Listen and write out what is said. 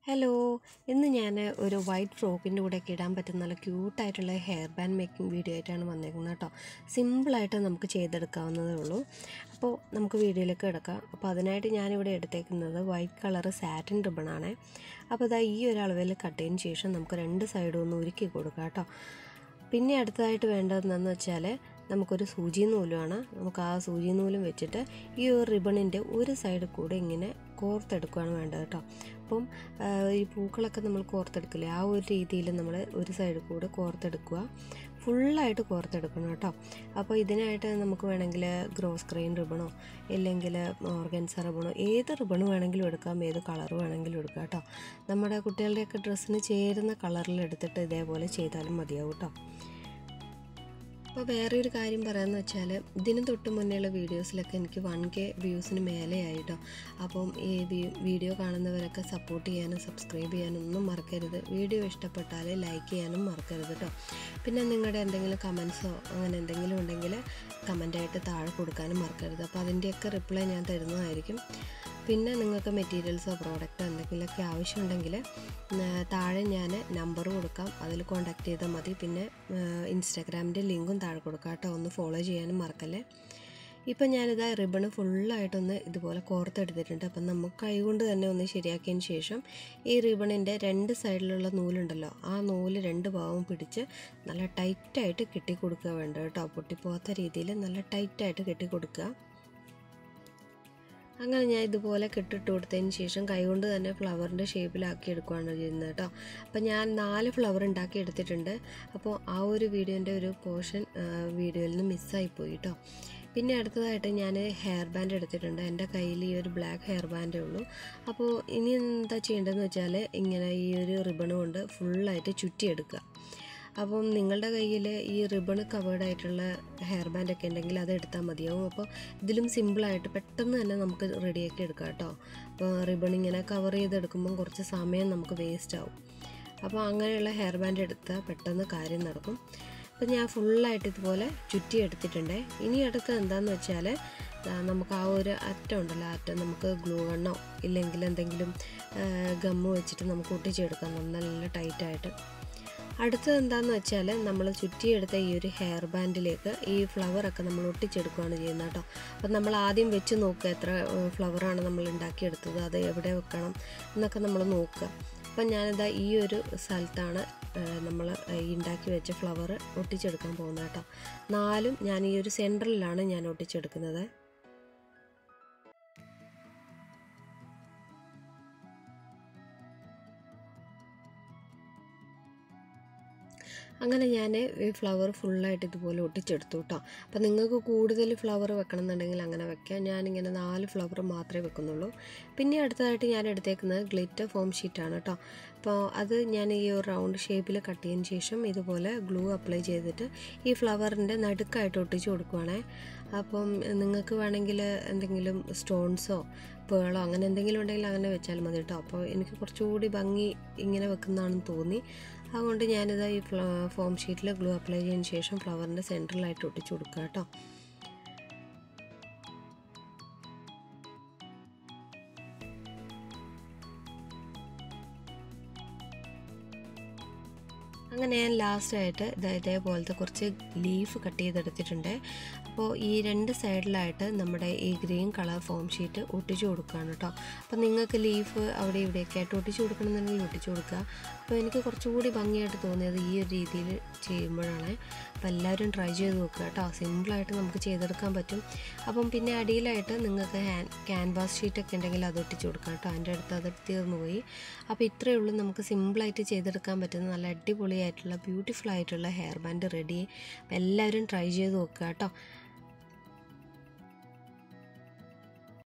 hello ഇന്ന് ഞാൻ ഒരു വൈറ്റ് ഫ്രോക്കിൻ്റെ കൂടെ ഒക്കെ ഇടാൻ പറ്റുന്ന നല്ല ക്യൂട്ടായിട്ടുള്ള ഹെയർ ബാൻഡ് മേക്കിംഗ് വീഡിയോ ആയിട്ടാണ് വന്നേക്കുന്നത് കേട്ടോ സിമ്പിളായിട്ട് നമുക്ക് ചെയ്തെടുക്കാവുന്നതേ ഉള്ളൂ അപ്പോൾ നമുക്ക് വീഡിയോയിലേക്ക് കിടക്കാം അപ്പോൾ അതിനായിട്ട് ഞാനിവിടെ എടുത്തേക്കുന്നത് വൈറ്റ് കളർ സാറ്റിൻ റിബണാണ് അപ്പോൾ ഇതാ ഈ ഒരു അളവിൽ കട്ട് ചെയ്തതിന് ശേഷം നമുക്ക് രണ്ട് സൈഡും ഒന്ന് ഉരുക്കി കൊടുക്കാം കേട്ടോ പിന്നെ അടുത്തതായിട്ട് വേണ്ടതെന്നു വെച്ചാൽ നമുക്കൊരു സൂചി നൂലുമാണ് നമുക്ക് ആ സൂചി നൂലും വെച്ചിട്ട് ഈ ഒരു റിബണിൻ്റെ ഒരു സൈഡ് കൂടെ ഇങ്ങനെ കോർത്തെടുക്കുകയാണ് വേണ്ടത് കേട്ടോ അപ്പം ഈ പൂക്കളൊക്കെ നമ്മൾ കോർത്തെടുക്കില്ലേ ആ ഒരു രീതിയിൽ നമ്മൾ ഒരു സൈഡ് കൂടെ കോർത്തെടുക്കുക ഫുള്ളായിട്ട് കോർത്തെടുക്കണം കേട്ടോ അപ്പോൾ ഇതിനായിട്ട് നമുക്ക് വേണമെങ്കിൽ ഗ്രോസ് ക്രെയിൻ റിബണോ ഇല്ലെങ്കിൽ ഓർഗൻസ റിബണോ ഏത് റിബൺ വേണമെങ്കിലും എടുക്കാം ഏത് കളർ വേണമെങ്കിലും എടുക്കാം കേട്ടോ നമ്മുടെ കുട്ടികളുടെയൊക്കെ ഡ്രസ്സിന് ചേരുന്ന കളറിൽ എടുത്തിട്ട് ഇതേപോലെ ചെയ്താലും മതിയാവും കേട്ടോ അപ്പോൾ വേറെ ഒരു കാര്യം പറയാമെന്ന് വെച്ചാൽ ഇതിന് തൊട്ട് മുന്നേയുള്ള വീഡിയോസിലൊക്കെ എനിക്ക് വൺ കെ വ്യൂസിന് മേലെയായിട്ടോ അപ്പം ഈ വീഡിയോ കാണുന്നവരൊക്കെ സപ്പോർട്ട് ചെയ്യാനും സബ്സ്ക്രൈബ് ചെയ്യാനും ഒന്നും മറക്കരുത് വീഡിയോ ഇഷ്ടപ്പെട്ടാൽ ലൈക്ക് ചെയ്യാനും മറക്കരുത് കേട്ടോ പിന്നെ നിങ്ങളുടെ എന്തെങ്കിലും കമൻസോ അങ്ങനെ എന്തെങ്കിലും ഉണ്ടെങ്കിൽ കമൻ്റായിട്ട് താഴെ കൊടുക്കാനും മറക്കരുത് അപ്പോൾ അതിൻ്റെയൊക്കെ റിപ്ലൈ ഞാൻ തരുന്നതായിരിക്കും പിന്നെ നിങ്ങൾക്ക് മെറ്റീരിയൽസോ പ്രോഡക്റ്റോ എന്തെങ്കിലുമൊക്കെ ആവശ്യമുണ്ടെങ്കിൽ താഴെ ഞാൻ നമ്പർ കൊടുക്കാം അതിൽ കോൺടാക്ട് ചെയ്താൽ മതി പിന്നെ ഇൻസ്റ്റാഗ്രാമിൻ്റെ ലിങ്കും താഴെ കൊടുക്കാം കേട്ടോ ഒന്ന് ഫോളോ ചെയ്യാനും മറക്കല്ലേ ഇപ്പം ഞാനിതാ റിബണ് ഫുള്ളായിട്ടൊന്ന് ഇതുപോലെ കോർത്തെടുത്തിട്ടുണ്ട് അപ്പം നമുക്ക് കൈകൊണ്ട് തന്നെ ഒന്ന് ശരിയാക്കിയതിന് ശേഷം ഈ റിബണിൻ്റെ രണ്ട് സൈഡിലുള്ള നൂലുണ്ടല്ലോ ആ നൂല് രണ്ട് ഭാഗവും പിടിച്ച് നല്ല ടൈറ്റായിട്ട് കെട്ടിക്കൊടുക്കുക വേണ്ട കേട്ടോ പൊട്ടിപ്പോകാത്ത രീതിയിൽ നല്ല ടൈറ്റായിട്ട് കെട്ടിക്കൊടുക്കുക അങ്ങനെ ഞാൻ ഇതുപോലെ കെട്ടിട്ട് കൊടുത്തതിന് ശേഷം കൈകൊണ്ട് തന്നെ ഫ്ലവറിൻ്റെ ഷേപ്പിലാക്കി എടുക്കുകയാണ് ചെയ്യുന്നത് കേട്ടോ അപ്പം ഞാൻ നാല് ഫ്ലവർ ഉണ്ടാക്കി എടുത്തിട്ടുണ്ട് അപ്പോൾ ആ ഒരു വീഡിയോൻ്റെ ഒരു പോർഷൻ വീഡിയോയിൽ നിന്ന് മിസ്സായിപ്പോയി കേട്ടോ പിന്നെ അടുത്തതായിട്ട് ഞാൻ ഹെയർ ബാൻഡ് എടുത്തിട്ടുണ്ട് എൻ്റെ കയ്യിൽ ഈ ഒരു ബ്ലാക്ക് ഹെയർ ബാൻഡേ ഉള്ളൂ അപ്പോൾ ഇനി എന്താ ചെയ്യേണ്ടതെന്ന് വെച്ചാൽ ഇങ്ങനെ ഈ ഒരു റിബൺ കൊണ്ട് ഫുള്ളായിട്ട് ചുറ്റിയെടുക്കുക അപ്പം നിങ്ങളുടെ കയ്യിൽ ഈ റിബൺ കവേർഡ് ആയിട്ടുള്ള ഹെയർ ബാൻഡ് ഒക്കെ ഉണ്ടെങ്കിൽ അത് എടുത്താൽ മതിയാവും അപ്പോൾ ഇതിലും സിമ്പിളായിട്ട് പെട്ടെന്ന് തന്നെ നമുക്ക് റെഡിയാക്കി എടുക്കാം കേട്ടോ അപ്പോൾ റിബൺ ഇങ്ങനെ കവർ ചെയ്തെടുക്കുമ്പം കുറച്ച് സമയം നമുക്ക് വേസ്റ്റ് ആവും അപ്പോൾ അങ്ങനെയുള്ള ഹെയർ ബാൻഡ് എടുത്താൽ പെട്ടെന്ന് കാര്യം നടക്കും അപ്പോൾ ഞാൻ ഫുള്ളായിട്ട് ഇതുപോലെ ചുറ്റി എടുത്തിട്ടുണ്ട് ഇനി അടുത്ത് എന്താണെന്ന് വെച്ചാൽ നമുക്ക് ആ ഒരു അറ്റം ഉണ്ടല്ലോ അറ്റം നമുക്ക് ഗ്ലൂ ഗണ്ണോ ഇല്ലെങ്കിൽ എന്തെങ്കിലും ഗമ്മ് വെച്ചിട്ട് നമുക്ക് ഒട്ടിച്ചെടുക്കാം നല്ല ടൈറ്റായിട്ട് അടുത്തത് എന്താണെന്ന് വെച്ചാൽ നമ്മൾ ചുറ്റിയെടുത്ത ഈ ഒരു ഹെയർ ബാൻഡിലേക്ക് ഈ ഫ്ലവറൊക്കെ നമ്മൾ ഒട്ടിച്ചെടുക്കുകയാണ് ചെയ്യുന്നത് കേട്ടോ അപ്പം നമ്മൾ ആദ്യം വെച്ച് നോക്കുക എത്ര ഫ്ലവറാണ് നമ്മൾ ഉണ്ടാക്കിയെടുത്തത് അത് എവിടെ വെക്കണം എന്നൊക്കെ നമ്മൾ നോക്കുക അപ്പം ഞാനിതാ ഈ ഒരു സ്ഥലത്താണ് നമ്മൾ ഉണ്ടാക്കി വെച്ച ഫ്ലവർ ഒട്ടിച്ചെടുക്കാൻ പോകുന്നത് കേട്ടോ നാലും ഞാൻ ഈ ഒരു സെൻറ്ററിലാണ് ഞാൻ ഒട്ടിച്ചെടുക്കുന്നത് അങ്ങനെ ഞാൻ ഈ ഫ്ലവർ ഫുള്ളായിട്ട് ഇതുപോലെ ഒട്ടിച്ചെടുത്തു കേട്ടോ അപ്പോൾ നിങ്ങൾക്ക് കൂടുതൽ ഫ്ലവർ വെക്കണം എന്നുണ്ടെങ്കിൽ അങ്ങനെ വെക്കാം ഞാനിങ്ങനെ നാല് ഫ്ലവർ മാത്രമേ വെക്കുന്നുള്ളൂ പിന്നെ അടുത്തതായിട്ട് ഞാൻ എടുത്തേക്കുന്നത് ഗ്ലിറ്റർ ഫോം ഷീറ്റാണ് കേട്ടോ അപ്പോൾ അത് ഞാൻ ഈ ഒരു റൗണ്ട് ഷേപ്പിൽ കട്ട് ചെയ്തതിന് ശേഷം ഇതുപോലെ ഗ്ലൂ അപ്ലൈ ചെയ്തിട്ട് ഈ ഫ്ലവറിൻ്റെ നടുക്കായിട്ട് ഒട്ടിച്ച് കൊടുക്കുവാണേ അപ്പം നിങ്ങൾക്ക് വേണമെങ്കിൽ എന്തെങ്കിലും സ്റ്റോൺസോ പേളോ അങ്ങനെ എന്തെങ്കിലും ഉണ്ടെങ്കിൽ അങ്ങനെ വെച്ചാൽ മതി കേട്ടോ അപ്പോൾ എനിക്ക് കുറച്ചുകൂടി ഭംഗി ഇങ്ങനെ വെക്കുന്നതാണെന്ന് തോന്നി അതുകൊണ്ട് ഞാനിത് ഈ ഫോം ഷീറ്റിൽ ഗ്ലൂ അപ്ലൈ ചെയ്തതിന് ശേഷം ഫ്ലവറിൻ്റെ സെൻറ്ററിലായിട്ട് ഒട്ടിച്ചു കൊടുക്കുക കേട്ടോ അങ്ങനെ ഞാൻ ലാസ്റ്റായിട്ട് ഇത് ഇതേപോലത്തെ കുറച്ച് ലീഫ് കട്ട് ചെയ്തെടുത്തിട്ടുണ്ട് അപ്പോൾ ഈ രണ്ട് സൈഡിലായിട്ട് നമ്മുടെ ഈ ഗ്രീൻ കളർ ഫോം ഷീറ്റ് ഒട്ടിച്ചു കൊടുക്കുകയാണ് കേട്ടോ അപ്പോൾ നിങ്ങൾക്ക് ലീഫ് അവിടെ ഇവിടെയൊക്കെ ആയിട്ട് ഒട്ടിച്ചു കൊടുക്കണമെന്നുണ്ടെങ്കിൽ ഒട്ടിച്ചു കൊടുക്കുക അപ്പോൾ എനിക്ക് കുറച്ചുകൂടി ഭംഗിയായിട്ട് തോന്നിയത് ഈ ഒരു രീതിയിൽ ചെയ്യുമ്പോഴാണ് അപ്പോൾ എല്ലാവരും ട്രൈ ചെയ്ത് നോക്കുക കേട്ടോ സിമ്പിളായിട്ട് നമുക്ക് ചെയ്തെടുക്കാൻ പറ്റും അപ്പം പിന്നെ അടിയിലായിട്ട് നിങ്ങൾക്ക് ഹാൻഡ് ക്യാൻവാസ് ഷീറ്റൊക്കെ ഉണ്ടെങ്കിൽ അത് ഒട്ടിച്ചു കൊടുക്കാം കേട്ടോ എൻ്റെ അടുത്ത് അത് തീർന്നു പോയി അപ്പോൾ ഇത്രയേ ഉള്ളൂ നമുക്ക് സിമ്പിളായിട്ട് ചെയ്തെടുക്കാൻ പറ്റുന്ന നല്ല അടിപൊളിയായിട്ടുള്ള ബ്യൂട്ടിഫുൾ ആയിട്ടുള്ള ഹെയർ ബാൻഡ് റെഡി എല്ലാവരും ട്രൈ ചെയ്ത് നോക്കുക കേട്ടോ